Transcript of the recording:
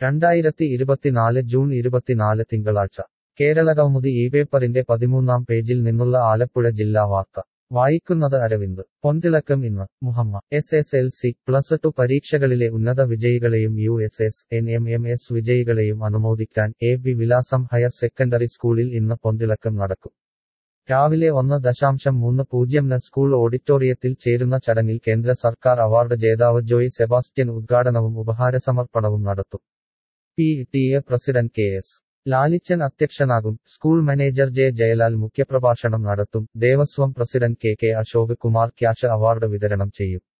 രണ്ടായിരത്തി ഇരുപത്തിനാല് ജൂൺ ഇരുപത്തിനാല് തിങ്കളാഴ്ച കേരളകൗമുദി ഈ പേപ്പറിന്റെ പതിമൂന്നാം പേജിൽ നിന്നുള്ള ആലപ്പുഴ ജില്ലാ വാർത്ത വായിക്കുന്നത് അരവിന്ദ് പൊന്തിളക്കം ഇന്ന് Muhamma S S L C plus two പരീക്ഷകളിലെ ഉന്നത വിജയികളെയും U S S N M M S വിജയികളെയും അനുമോദിക്കാൻ A B Vilasam higher secondary സ്കൂളിൽ ഇന്ന് പൊന്തിളക്കം നടക്കും രാവിലെ ഒന്ന് ദശാംശം മൂന്ന് പൂജ്യംന് സ്കൂൾ ഓഡിറ്റോറിയത്തിൽ ചേരുന്ന ചടങ്ങിൽ കേന്ദ്ര സർക്കാർ അവാർഡ് ജേതാവ് ജോയ് സെബാസ്റ്റ്യൻ ഉദ്ഘാടനവും ഉപഹാരസമർപ്പണവും നടത്തും P T A president K S Lalichan അധ്യക്ഷനാകും സ്കൂൾ മാനേജർ ജെ ജയലാൽ മുഖ്യപ്രഭാഷണം നടത്തും Devaswom president K K Ashok Kumar cash award വിതരണം ചെയ്യും